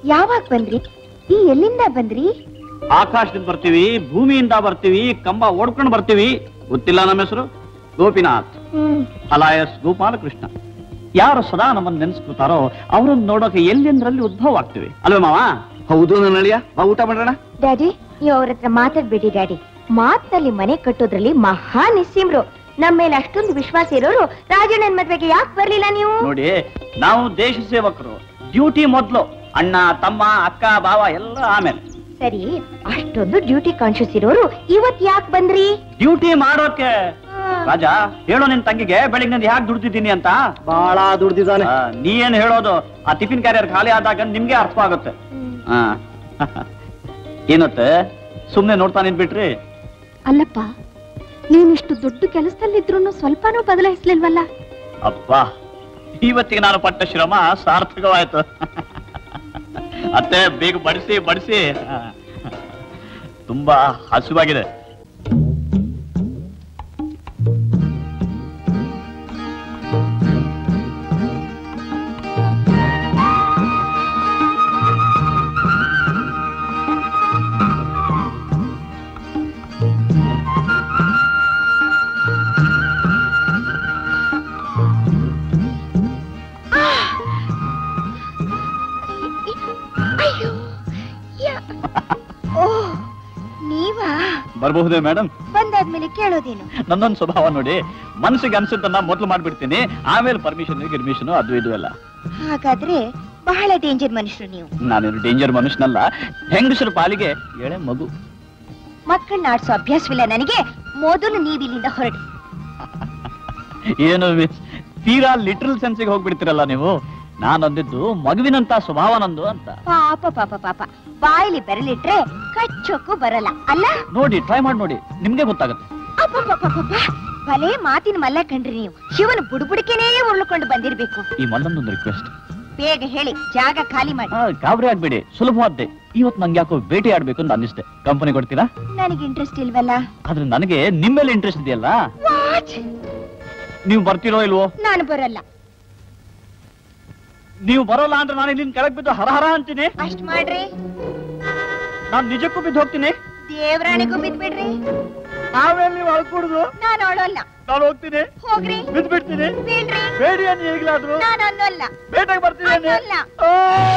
ಯಾವಾಗ ಬಂದ್ರಿ ಈ ಎಲ್ಲಿಂದ ಬಂದ್ರಿ ಆಕಾಶದಿಂದ ಬರ್ತೀವಿ ಭೂಮಿಯಿಂದ ಬರ್ತೀವಿ ಕಂಬ ಓಡ್ಕೊಂಡು ಬರ್ತೀವಿ ಗೊತ್ತಿಲ್ಲ ನಮ್ಮ ಹೆಸರು ಗೋಪಿನಾಥ್ ಹ್ಮ್ ಅಲಾಯಸ್ ಗೋಪಾಲಕೃಷ್ಣ ಯಾರು ಸದಾ ನಮ್ಮನ್ನು ನೆನೆಸ್ಕೊತಾರೋ ಅವರನ್ನು ನೋಡೋಕೆ ಎಲ್ಲೆಂದ್ರಲ್ಲಿ ಉದ್ಭವ ಆಗ್ತೀವಿ ಅಲ್ವೇ ಮಾವ ಹೌದು ನನ್ನ ಅಳಿಯ ಬಾ ಊಟ ಮಾಡೋಣ ಡ್ಯಾಡಿ ನೀವು ಅವ್ರ ಹತ್ರ ಮಾತಾಡ್ಬೇಡಿ ಡ್ಯಾಡಿ ಮಾತ್ನಲ್ಲಿ ಮನೆ ಕಟ್ಟೋದ್ರಲ್ಲಿ ಮಹಾ ನಿಸ್ಸಿಮ್ರು ನಮ್ಮ ಮೇಲೆ ಅಷ್ಟೊಂದು ವಿಶ್ವಾಸ ಇರೋರು ರಾಜಣ್ಣನ ಮದ್ವೆಗೆ ಯಾಕೆ ಬರ್ಲಿಲ್ಲ ನೀವು ನೋಡಿ ನಾವು ದೇಶ ಸೇವಕರು ಡ್ಯೂಟಿ ಮೊದ್ಲು ಅಣ್ಣ ತಮ್ಮ ಅಕ್ಕ ಬಾವ ಎಲ್ಲ ಆಮೇಲೆ ಸರಿ ಅಷ್ಟೊಂದು ಡ್ಯೂಟಿ ಕಾನ್ಶಿಯಸ್ ಇರೋರು ಇವತ್ ಯಾಕೆ ಬಂದ್ರಿ ಡ್ಯೂಟಿ ಮಾಡೋಕೆ ರಾಜ ಹೇಳೋ ನಿನ್ ತಂಗಿಗೆ ಬೆಳಿಗ್ಗೆ ಯಾಕೆ ದುಡ್ದಿದ್ದೀನಿ ಅಂತ ಬಹಳ ದುಡ್ದಿದ್ದಾನೆ ಆ, ನೀ ಏನ್ ಹೇಳೋದು ಆ ಟಿಫಿನ್ ಕ್ಯಾರಿಯರ್ ಖಾಲಿ ಆದಾಗ ನಿಮ್ಗೆ ಅರ್ಥವಾಗುತ್ತೆ ಹಾ ಏನತ್ತೆ ಸುಮ್ನೆ ನೋಡ್ತಾ ನಿಂತ್ಬಿಟ್ರಿ ಅಲ್ಲಪ್ಪ ನೀನಿಷ್ಟು ದೊಡ್ಡ ಕೆಲಸದಲ್ಲಿದ್ರು ಸ್ವಲ್ಪನೂ ಬದಲಾಯಿಸ್ಲಿಲ್ವಲ್ಲ ಅಪ್ಪ ಇವತ್ತಿಗೆ ನಾನು ಪಟ್ಟ ಶ್ರಮ ಸಾರ್ಥಕವಾಯ್ತು ಅತ್ತೆ ಬೇಗ ಬಡಿಸಿ ಬಡಿಸಿ ತುಂಬಾ ಹಸುವಾಗಿದೆ ಅಯ್ಯೋ ಯಾ- ಓ ನೀವಾ ಬರಬಹುದೇ ಮೇಡಮ್ ಬಂದಾದ್ಮೇಲೆ ಕೇಳೋದೇನು ನನ್ನೊಂದು ಸ್ವಭಾವ ನೋಡಿ ಮನಸ್ಸಿಗೆ ಅನ್ಸುತ್ತನ್ನ ಮೊದಲು ಮಾಡ್ಬಿಡ್ತೀನಿ ಆಮೇಲೆ ಪರ್ಮಿಷನ್ ಗಿರ್ಮಿಷನ್ ಅದು ಇದು ಎಲ್ಲ ಹಾಗಾದ್ರೆ ಬಹಳ ಡೇಂಜರ್ ಮನುಷ್ಯರು ನೀವು ನಾನೇನು ಡೇಂಜರ್ ಮನುಷ್ಯನಲ್ಲ ಹೆಂಗಸರ ಪಾಲಿಗೆ ಎಳೆ ಮಗು ಮಕ್ಕಳನ್ನ ಆಡ್ಸೋ ಅಭ್ಯಾಸವಿಲ್ಲ ನನಗೆ ಮೊದಲು ನೀವಿಲ್ಲಿಂದ ಹೊರಡಿ ಏನು ಮಿಸ್ ತೀರಾ ಲಿಟ್ರಲ್ ಸೆನ್ಸಿಗೆ ಹೋಗ್ಬಿಡ್ತೀರಲ್ಲ ನೀವು ನಾನಂದಿದ್ದು ಮಗುವಿನಂತ ಸ್ವಭಾವ ನಂದು ಅಂತ ಪಾಪ ಪಾಪ ಪಾಪ ಬಾಯಲ್ಲಿ ಬೆರಳಿಟ್ರೆ ಕಚ್ಚೋಕು ಬರಲ್ಲ ಅಲ್ಲ ನೋಡಿ ಟ್ರೈ ಮಾಡಿ ನೋಡಿ ನಿಮ್ಗೆ ಗೊತ್ತಾಗುತ್ತೆ ಅಪ್ಪಪ್ಪಪ್ಪಪ್ಪ, ಭಲೇ ಮಾತಿನ ಮಲ್ಲ ಕಂಡ್ರಿ ನೀವು ಶಿವನ ಬುಡುಬುಡಿಕೆನೇ ಉರುಳ್ಕೊಂಡು ಬಂದಿರ್ಬೇಕು ಈ ಮಲ್ಲೊಂದೊಂದು ರಿಕ್ವೆಸ್ಟ್ ಬೇಗ ಹೇಳಿ ಜಾಗ ಖಾಲಿ ಮಾಡಿ ಗಾಬರಿ ಆಗ್ಬೇಡಿ ಸುಲಭವಾದ್ದೆ ಇವತ್ತು ನಂಗೆ ಯಾಕೋ ಭೇಟಿ ಆಡ್ಬೇಕು ಅಂತ ಅನ್ನಿಸ್ತೆ ಕಂಪನಿ ಕೊಡ್ತೀರಾ ನನಗೆ ಇಂಟ್ರೆಸ್ಟ್ ಇಲ್ವಲ್ಲ ಆದ್ರೆ ನನಗೆ ನಿಮ್ಮೇಲೆ ಇಂಟ್ರೆಸ್ಟ್ ಇದೆಯಲ್ಲ ವಾಟ್ ನೀವು ಬರ್ತೀರೋ ಇಲ್ವೋ ನಾನು ಬರಲ್ಲ ನೀವು ಬರೋಲ್ಲ ಅಂದ್ರೆ ನಾನು ಇಲ್ಲಿಂದ ಕೆಳಗೆ ಬಿದ್ದು ಹರಹರ ಅಂತೀನಿ ಅಷ್ಟ್ ಮಾಡ್ರಿ ನಾನು ನಿಜಕ್ಕೂ ಬಿದ್ದು ಹೋಗ್ತೀನಿ ದೇವ್ರಾಣಿಗೂ ಬಿದ್ಬಿಡ್ರಿ ಆಮೇಲೆ ನೀವು ಅಳ್ಕೂಡುದು ನಾನು ಅಳೋಲ್ಲ ನಾನು ಹೋಗ್ತೀನಿ ಹೋಗ್ರಿ ಬಿದ್ದು ಬಿಡ್ತೀನಿ ಬೀಳ್ರಿ ಬೇಡಿ ಅನ್ನು ಈಗಲಾದ್ರು ನಾನು ಅನ್ನೋಲ್ಲ ಬೇಟಾಗಿ ಬರ್ತೀನಿ ಅನ್ನಿ. ಅನ್ನೋಲ್ಲ ಆ!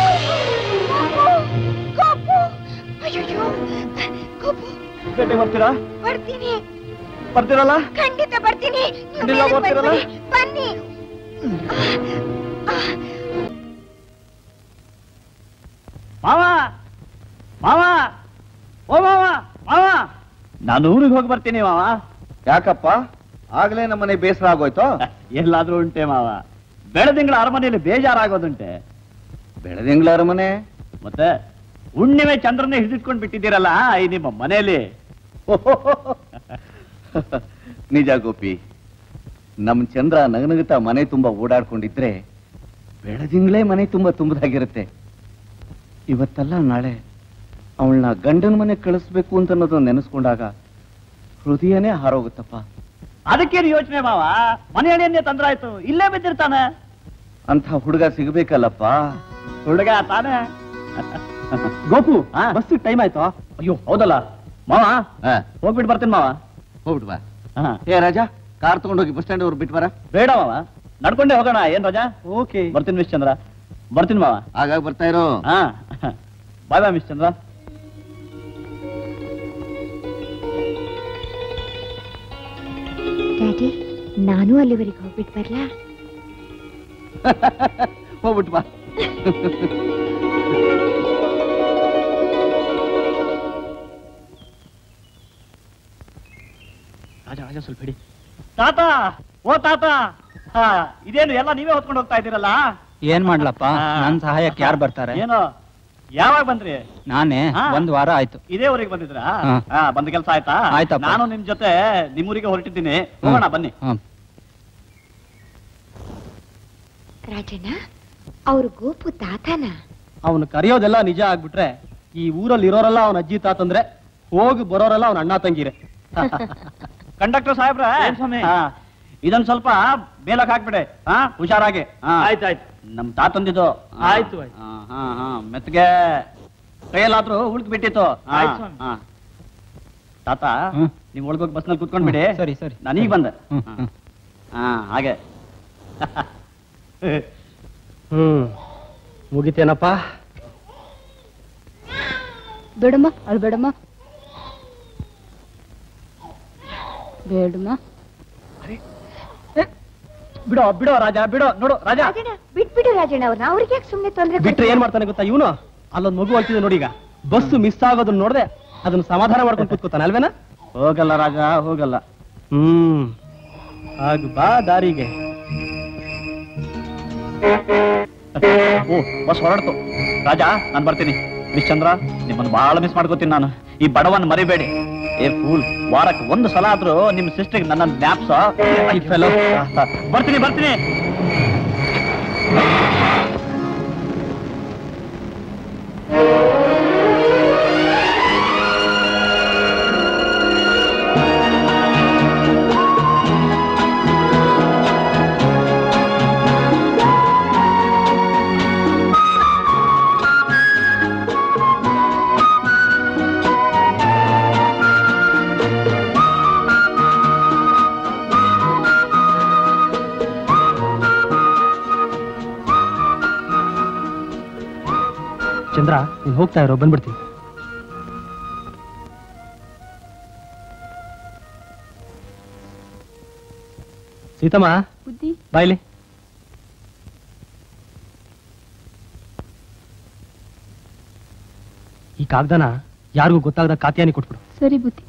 ಕೋಪು ಅಯ್ಯೋ ಕೋಪು ಬೇಟೆಗೆ ಬರ್ತೀರಾ ಬರ್ತೀನಿ ಬರ್ತೀರಲ್ಲ ಖಂಡಿತ ಬರ್ತೀನಿ ನೀವು ಖಂಡಿತ ಬೇಗ ಬರ್ತೀರಲ್ಲ? ಬಂದ್ಬಿಡಿ. ಬನ್ನಿ ಮಾವ ಮಾವ ಓ ಮಾವ ಮಾವ ನಾನು ಊರಿಗೆ ಹೋಗಿ ಬರ್ತೀನಿ ಮಾವ ಯಾಕಪ್ಪ ಆಗ್ಲೇ ನಮ್ಮನೆ ಬೇಸರ ಆಗೋಯ್ತು ಎಲ್ಲಾದ್ರೂ ಉಂಟೆ ಮಾವ ಬೆಳದಿಂಗಳ ಅರಮನೆಯಲ್ಲಿ ಬೇಜಾರಾಗೋದುಂಟೆ ಬೆಳದಿಂಗ್ಳ ಅರಮನೆ ಮತ್ತೆ ಹುಣ್ಣಿಮೆ ಚಂದ್ರನೇ ಹಿಡಿದಿಟ್ಕೊಂಡು ಬಿಟ್ಟಿದ್ದೀರಲ್ಲ ಈ ನಿಮ್ಮ ಮನೆಯಲ್ಲಿ ನಿಜ ಗೋಪಿ ನಮ್ ಚಂದ್ರ ನಗನಗುತ್ತಾ ಮನೆ ತುಂಬಾ ಓಡಾಡ್ಕೊಂಡಿದ್ರೆ ಬೆಳದಿಂಗ್ಳೇ ಮನೆ ತುಂಬಾ ತುಂಬದಾಗಿರುತ್ತೆ ಇವತ್ತಲ್ಲ ನಾಳೆ ಅವಳನ್ನ ಗಂಡನ ಮನೆ ಕಳಿಸ್ಬೇಕು ಅಂತ ಅನ್ನೋದನ್ನ ನೆನೆಸ್ಕೊಂಡಾಗ ಹೃದಯನೇ ಹಾರೋಗುತ್ತಪ್ಪ ಅದಕ್ಕೇನು ಯೋಚನೆ ಮಾವ ಮನೆಯಡಿಯನ್ನೇ ತಂದ್ರ ಆಯ್ತು ಇಲ್ಲೇ ಬಿದ್ದಿರ್ತಾನೆ ಅಂತ ಹುಡುಗ ಸಿಗ್ಬೇಕಲ್ಲಪ್ಪ ಹುಡುಗ ತಾನೆ ಗೋಪು ಹಾ? ಬಸ್ ಟೈಮ್ ಆಯ್ತು ಅಯ್ಯೋ ಹೌದಲ್ಲ ಮಾವ ಹೋಗ್ಬಿಟ್ಟು ಬರ್ತೀನಿ ಮಾವ ಹೋಗ್ಬಿಟ್ ಬಾ ಹಾ ಏ ರಾಜಾ ಕಾರ್ ತಗೊಂಡೋಗಿ ಬಸ್ ಸ್ಟ್ಯಾಂಡ್ ಅವ್ರು ಬಿಟ್ಟು ಬರ ಬೇಡ ಮಾವ ನಡ್ಕೊಂಡೇ ಹೋಗೋಣ ಏನ್ ರಜಾ ಓಕೆ ಬರ್ತೀನಿ ಮಿಸ್ ಚಂದ್ರ ಬರ್ತೀನಿ ಮಾವ ಆಗಾಗ ಬರ್ತಾ ಇರೋ ಹಾ ಬಾಯ್ ಬಾಯ್ ಮಿಸ್ ಚಂದ್ರ ಡ್ಯಾಡಿ ನಾನು ಅಲ್ಲಿವರೆಗೆ ಹೋಗ್ಬಿಟ್ಟು ಬರ್ಲಾ ಹೋಗ್ಬಿಟ್ ಬಾ ರಾಜ ರಾಜ ಸ್ವಲ್ಪ ಹಿಡಿ ತಾತ ಓ ತಾತ ಹಾ ಇದೇನು ಎಲ್ಲ ನೀವೇ ಹೊತ್ಕೊಂಡು ಹೋಗ್ತಾ ಇದ್ದೀರಲ್ಲ ಏನ್ ಮಾಡ್ಲಪ್ಪ ಹಾ. ನನ್ ಸಹಾಯಕ್ಕೆ ಯಾರು ಬರ್ತಾರೆ ಏನು ಯಾವಾಗ ಬಂದ್ರಿ ನಾನೇ ಹಾ. ಒಂದ್ ವಾರ ಆಯ್ತು ಇದೇ ಊರಿಗೆ ಬಂದಿದ್ರಾ ಹಾ. ಹಾ ಬಂದ ಕೆಲಸ ಆಯ್ತಾ ಆಯ್ತಪ್ಪ. ನಾನು ನಿಮ್ ಜೊತೆ ನಿಮ್ಮೂರಿಗೆ ಹೊರಟಿದ್ದೀನಿ ಹೋಗೋಣ ಬನ್ನಿ ಹ್ಮ್. ರಾಜಣ್ಣ ಅವ್ರು ಗೋಪು ತಾತನ ಅವನು ಕರೆಯೋದೆಲ್ಲ ನಿಜ ಆಗ್ಬಿಟ್ರೆ ಈ ಊರಲ್ಲಿ ಇರೋರೆಲ್ಲ ಅವನ ಅಜ್ಜಿ ತಾತಂದ್ರೆ ಹೋಗಿ ಬರೋರೆಲ್ಲ ಅವನ ಅಣ್ಣ ತಂಗಿರೆ ಕಂಡಕ್ಟರ್ ಸಾಹೇಬ್ರ ಏನ್ ಸ್ವಾಮಿ? ಹಾ ಇದೊಂದ್ ಸ್ವಲ್ಪ ಮೇಲಕ್ ಹಾಕ್ಬಿಡೆ ಹಾ ಹುಷಾರಾಗಿ ಹಾ ಆಯ್ತಾಯ್ತು ನಮ್ ತಾತಂದಿದ್ದು ಆಯ್ತು, ಆಯ್ತು. ಹಾ ಹಾ ಹಾ ಮೆತ್ತಗೆ ಕೈಯಲ್ಲಾದ್ರೂ ಉಳ್ಕ್ ಬಿಟ್ಟಿತ್ತು ಹಾ, ಆಯ್ತು ಸ್ವಾಮಿ. ಹಾ. ತಾತ ಹ್ಮ್. ನೀವ್ ಒಳಗೋಗಿ ಬಸ್ನಲ್ಲಿ ಕುತ್ಕೊಂಡ್ಬಿಡಿ ಹ್ಮ್, ಸರಿ, ಸರಿ. ನಾನೀಗ ಬಂದೆ ಹ್ಮ್, ಹಾ. ಹ್ಮ್. ಹಾ ಹಾಗೆ ಹ್ಮ್ ಮುಗಿತೇನಪ್ಪ ಬೇಡಮ್ಮ ಅಳ್ಬೇಡಮ್ಮ ಬೇಡಮ್ಮ ಬಿಡೋ ಬಿಡೋ ರಾಜ ಬಿಡೋ ನೋಡು ರಾಜ ರಾಜಣ್ಣ ಬಿಟ್ಬಿಡು ರಾಜಣ್ಣ ಅವ್ರನ್ನ ಅವ್ರಿಗೆ ಯಾಕೆ ಸುಮ್ನೆ ತೊಂದ್ರೆ ಬಿಟ್ರೆ ಏನ್ ಮಾಡ್ತಾನೆ ಗೊತ್ತಾ ಇವನು ಅಲ್ಲೊಂದ್ ಮಗು ಹೋಗ್ತಿದೆ ನೋಡಿ ಈಗ ಬಸ್ ಮಿಸ್ ಆಗೋದನ್ನ ನೋಡ್ದೆ ಅದನ್ನ ಸಮಾಧಾನ ಮಾಡ್ಕೊಂಡು ಕೂತ್ಕೋತಾನೆ ಅಲ್ವೇನಾ ಹೋಗಲ್ಲ ರಾಜ ಹೋಗಲ್ಲ ಹ್ಮ್ ಆಗ ಬಾ ದಾರಿಗೆ ಓ ಬಸ್ ಹೊರಡ್ತು ರಾಜ ನಾನ್ ಬರ್ತೀನಿ ಮಿಸ್ ಚಂದ್ರ ನಿಮ್ಮನ್ನು ಬಹಳ ಮಿಸ್ ಮಾಡ್ಕೋತೀನಿ ನಾನು ಈ ಬಡವನ್ ಮರಿಬೇಡಿ ಏ ಫೂಲ್ ವಾರಕ್ಕೆ ಒಂದು ಸಲ ಆದ್ರೂ ನಿಮ್ ಸಿಸ್ಟರ್ ನನ್ನ ಜ್ಞಾಪ್ಸ ಬರ್ತೀನಿ ಬರ್ತೀನಿ ಚಂದ್ರ ನೀನ್ ಹೋಗ್ತಾ ಇರೋ ಬಂದ್ಬಿಡ್ತೀನಿ ಸೀತಮ್ಮ ಬುದ್ಧಿ ಬಾಯ್ಲಿ ಈ ಕಾಗ್ದನ ಯಾರಿಗೂ ಗೊತ್ತಾಗದ ಕಾತಿಯಾನಿ ಕೊಟ್ಬಿಡು ಸರಿ ಬುದ್ಧಿ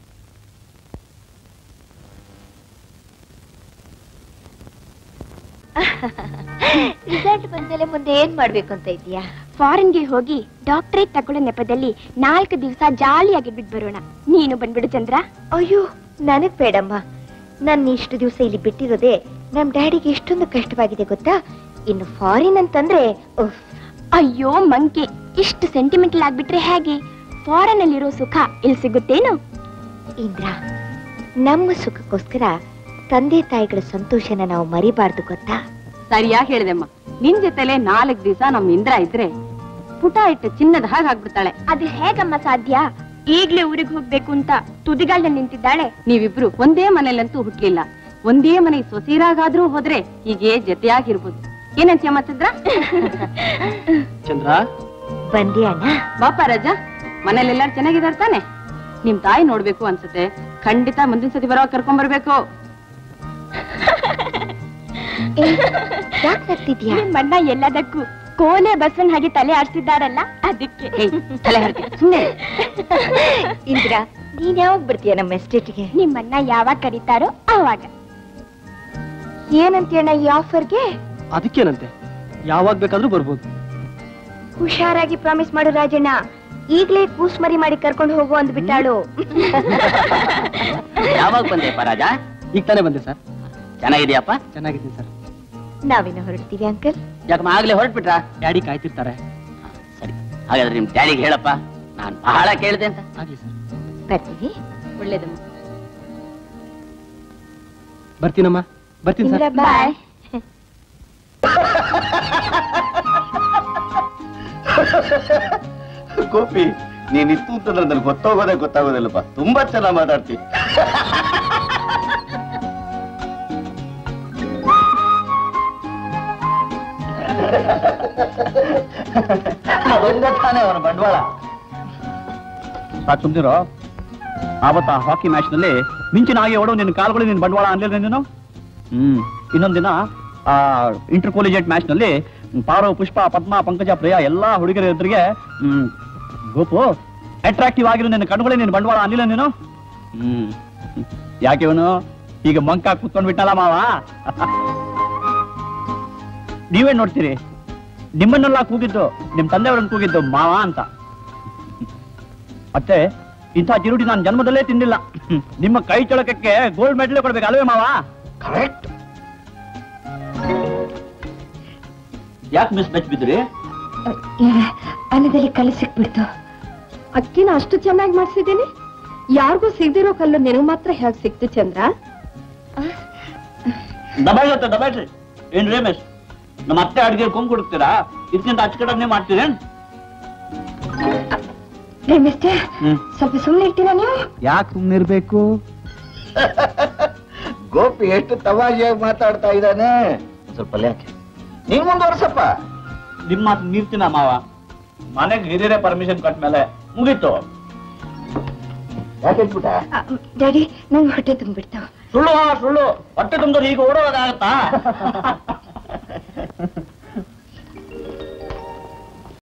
ರಿಸಲ್ಟ್ ಬಂದ್ಮೇಲೆ ಮುಂದೆ ಏನ್ ಮಾಡ್ಬೇಕು ಅಂತ ಇದೀಯಾ ಫಾರಿನ್ಗೆ ಹೋಗಿ ಡಾಕ್ಟರೇಟ್ ತಗೊಳ್ಳೋ ನೆಪದಲ್ಲಿ ನಾಲ್ಕು ದಿವಸ ಜಾಲಿಯಾಗಿ ಬಿಟ್ಟು ಬರೋಣ ನೀನು ಬಂದ್ಬಿಡು ಚಂದ್ರ ಅಯ್ಯೋ ನನಗ್ ಬೇಡಮ್ಮ ನನ್ನ ಇಷ್ಟು ದಿವಸ ಇಲ್ಲಿ ಬಿಟ್ಟಿರೋದೇ ನಮ್ ಡ್ಯಾಡಿಗೆ ಎಷ್ಟೊಂದು ಕಷ್ಟವಾಗಿದೆ ಗೊತ್ತಾ ಇನ್ನು ಫಾರಿನ್ ಅಂತಂದ್ರೆ ಉಫ್, ಅಯ್ಯೋ ಮಂಕೆ ಇಷ್ಟು ಸೆಂಟಿಮೆಂಟಲ್ ಆಗ್ಬಿಟ್ರೆ ಹೇಗೆ ಫಾರಿನ್ ಅಲ್ಲಿರೋ ಸುಖ ಇಲ್ಲಿ ಸಿಗುತ್ತೇನು ಇಂದ್ರ ನಮ್ಮ ಸುಖಕ್ಕೋಸ್ಕರ ತಂದೆ ತಾಯಿಗಳ ಸಂತೋಷನ ನಾವು ಮರಿಬಾರ್ದು ಗೊತ್ತಾ ಸರಿಯಾಗಿ ಹೇಳಿದೆಮ್ಮ ನಿನ್ ಜೊತೆಲೆ ನಾಲ್ಕು ದಿವಸ ನಮ್ ಇಂದ್ರ ಇದ್ರೆ ಪುಟ ಇಟ್ಟು ಚಿನ್ನದ ಹಾಗೆ ಆಗ್ಬಿಡ್ತಾಳೆ ಅದು ಹೇಗಮ್ಮ ಸಾಧ್ಯ ಈಗ್ಲೇ ಊರಿಗೆ ಹೋಗ್ಬೇಕು ಅಂತ ತುದಿಗಾಲ್ನಲ್ಲಿ ನಿಂತಿದ್ದಾಳೆ ನೀವಿಬ್ರು ಒಂದೇ ಮನೇಲಂತೂ ಹುಟ್ಲಿಲ್ಲ ಒಂದೇ ಮನೆ ಸೊಸೀರಾಗಾದ್ರೂ ಹೋದ್ರೆ ಹೀಗೆ ಜೊತೆಯಾಗಿರ್ಬೋದು ಏನಂತೀಯ ಮತ್ತಿದ್ರ ಚಂದ್ರ ಬಂದಿ ಅಣ್ಣ ಬಾಪ ರಾಜ ಮನೇಲೆಲ್ಲಾರು ಚೆನ್ನಾಗಿದಾರ ತಾನೆ ನಿಮ್ ತಾಯಿ ನೋಡ್ಬೇಕು ಅನ್ಸುತ್ತೆ ಖಂಡಿತ ಮುಂದಿನ ಸತಿ ಬರೋ ಕರ್ಕೊಂಡ್ ಬರ್ಬೇಕು ಯಾಕೆ ನಗ್ತಿದ್ಯಾ ನಿಮ್ ಅಣ್ಣ ಎಲ್ಲದಕ್ಕೂ ಕೋಲೆ ಬಸವನ್ ಹಾಗೆ ತಲೆ ಆಡ್ಸಿದ್ದಾರಲ್ಲ ಅದಕ್ಕೆ ಏಯ್, ತಲೆ ಹರಟೆ ಸುಮ್ಮನೆ ಇಂದ್ರ ನೀನ್ ಯಾವಾಗ ಬರ್ತೀಯ ನಮ್ಮ ಎಸ್ಟೇಟ್ಗೆ ನಿಮ್ಮಣ್ಣ ಯಾವಾಗ ಕರೀತಾರೋ ಆವಾಗ ಏನಂತೀಯಣ್ಣ ಈ ಆಫರ್ಗೆ ಅದಕ್ಕೇನಂತೆ ಯಾವಾಗ ಬೇಕಾದ್ರೂ ಬರ್ಬೋದು ಹುಷಾರಾಗಿ ಪ್ರಾಮಿಸ್ ಮಾಡು ರಾಜಣ್ಣ ಈಗ್ಲೇ ಕೂಸ್ಮರಿ ಮಾಡಿ ಕರ್ಕೊಂಡು ಹೋಗು ಅಂದ್ಬಿಟ್ಟಾಳು ಯಾವಾಗ ಬಂದೆಪ್ಪ ರಾಜ ಈಗ ತಾನೇ ಬಂದೆ ಸರ್ ಚೆನ್ನಾಗಿದ್ಯಪ್ಪ ಚೆನ್ನಾಗಿದ್ದೀನಿ ಸರ್ ನಾವಿನ್ನು ಹೊರಡ್ತೀವಿ ಅಂಕಲ್ ಯಾಕಮ್ಮ ಆಗ್ಲೇ ಹೊರಟ್ಬಿಟ್ರಾ ಡ್ಯಾಡಿ ಕಾಯ್ತಿರ್ತಾರೆ ಸರಿ ಹಾಗಾದ್ರೆ ನಿಮ್ ಡ್ಯಾಡಿಗೆ ಹೇಳಪ್ಪ ನಾನ್ ಬಹಳ ಕೇಳಿದೆ ಅಂತ ಆಗ್ಲಿ ಸರ್ ಬರ್ತೀವಿ ಒಳ್ಳೇದಮ್ಮ ಬರ್ತೀನಮ್ಮ ಬರ್ತೀನಿ ಸರ್ ಇಂದ್ರ ಬಾಯ್ ಗೋಪಿ ನೀನ್ ಇತ್ತು ಅಂತಂದ್ರೆ ನನ್ಗೆ ಗೊತ್ತಾಗೋದೇ ಗೊತ್ತಾಗೋದಿಲ್ಲಪ್ಪ ತುಂಬಾ ಚೆನ್ನಾಗಿ ಮಾತಾಡ್ತಿ ಅದೊಂದೇ ತಾನೇ ಅವನ ಬಂಡವಾಳ ಸಾಕು ಸುಮ್ನಿರೋ ಆವತ್ತ ಆ ಹಾಕಿ ಮ್ಯಾಚ್ ನಲ್ಲಿ ಮಿಂಚಿನ ಹಾಗೆ ಓಡೋ ನಿನ್ನ ಕಾಲ್ಗಳು ನಿನ್ನ ಬಂಡವಾಳ ಅನ್ಲಿಲ್ಲ ನೀನು ಹ್ಮ್ ಇನ್ನೊಂದಿನ ಆ ಇಂಟರ್ ಕಾಲೇಜೆಟ್ ಮ್ಯಾಚ್ ನಲ್ಲಿ ಪಾರೋ ಪುಷ್ಪ ಪದ್ಮ ಪಂಕಜ ಪ್ರಿಯ ಎಲ್ಲಾ ಹುಡುಗರ ಎದುರಿಗೆ ಹ್ಮ್ ಗೋಪು ಅಟ್ರಾಕ್ಟಿವ್ ಆಗಿರೋ ನಿನ್ನ ಕಣ್ಗಳೇ ನಿನ್ನ ಬಂಡವಾಳ ಅನ್ಲಿಲ್ಲ ನೀನು ಹ್ಮ್ ಯಾಕೆ ಇವನು ಈಗ ಮಂಕ ಕುತ್ಕೊಂಡ್ ಬಿಟ್ಟಲ್ಲ ಮಾವ ನೀವೇನ್ ನೋಡ್ತೀರಿ ನಿಮ್ಮನ್ನೆಲ್ಲ ಕೂಗಿದ್ದು ನಿಮ್ ತಂದೆಯವರನ್ನು ಕೂಗಿದ್ದು ಮಾವ ಅಂತ ಮತ್ತೆ ಇಂಥ ಚಿರುಟಿ ನಾನು ಜನ್ಮದಲ್ಲೇ ತಿಂದಿಲ್ಲ ನಿಮ್ಮ ಕೈ ಚಳಕಕ್ಕೆ ಗೋಲ್ಡ್ ಮೆಡಲ್ ಕೊಡ್ಬೇಕು ಅಲ್ವೇ ಮಾವ ಕರೆಕ್ಟ್ ಯಾಕೆ ಮಿಸ್ ಮೆಚ್ ಬಿದ್ರಿ ಅನ್ನದಲ್ಲಿ ಕಲ್ಲು ಸಿಕ್ಬಿಡ್ತು ಅಕ್ಕಿನ ಅಷ್ಟು ಚೆನ್ನಾಗಿ ಮಾಡ್ಸಿದ್ದೀನಿ ಯಾರಿಗೂ ಸಿಗ್ದಿರೋ ಕಲ್ಲು ನಿನಗ್ ಮಾತ್ರ ಹೇಗ್ ಸಿಕ್ತು ಚಂದ್ರ ದಬಾಯಿಗತ್ತೆ ದಬಾಯ್ರಿ ಏನ್ ರಮೇಶ್ ನಮ್ಮ ಅತ್ತೆ ಅಡಿಗೆ ಕೊಂಬ್ ಕೊಡ್ತೀರಾ ಇದಕ್ಕಿಂತ ಅಚ್ಚುಕಟ್ಟನ್ನೇ ಮಾಡ್ತೀರಿ ಮಿಸ್ಟರ್ ಹ್ಮ್ ಸ್ವಲ್ಪ ಸುಮ್ಮನೆ ಇರ್ತೀರಾ ನೀವು ಯಾಕೆ ಸುಮ್ಮನಿರ್ಬೇಕು ಗೋಪಿ ಎಷ್ಟು ತಮಾಷೆಯಾಗಿ ಮಾತಾಡ್ತಾ ಇದ್ದಾನೆ ಸ್ವಲ್ಪ ಯಾಕೆ ನೀನ್ ಮುಂದುವರ್ಸಪ್ಪ ನಿಮ್ಮ ಮಾತು ಮೀರ್ತೀನ ಮಾವ ಮನೆಗೆ ಹಿರಿಯರೇ ಪರ್ಮಿಷನ್ ಕೊಟ್ಟ ಮೇಲೆ ಮುಗೀತು ಯಾಕೆ ಇಟ್ಬಿಟ್ಟ ಡ್ಯಾಡಿ ನಂಗೆ ಹೊಟ್ಟೆ ತುಂಬಿಡ್ತಾವ ಸುಳ್ಳು ಆ, ಸುಳ್ಳು ಹೊಟ್ಟೆ ತುಂಬಿದ್ರೆ ಈಗ ಓಡೋದಾಗತ್ತಾ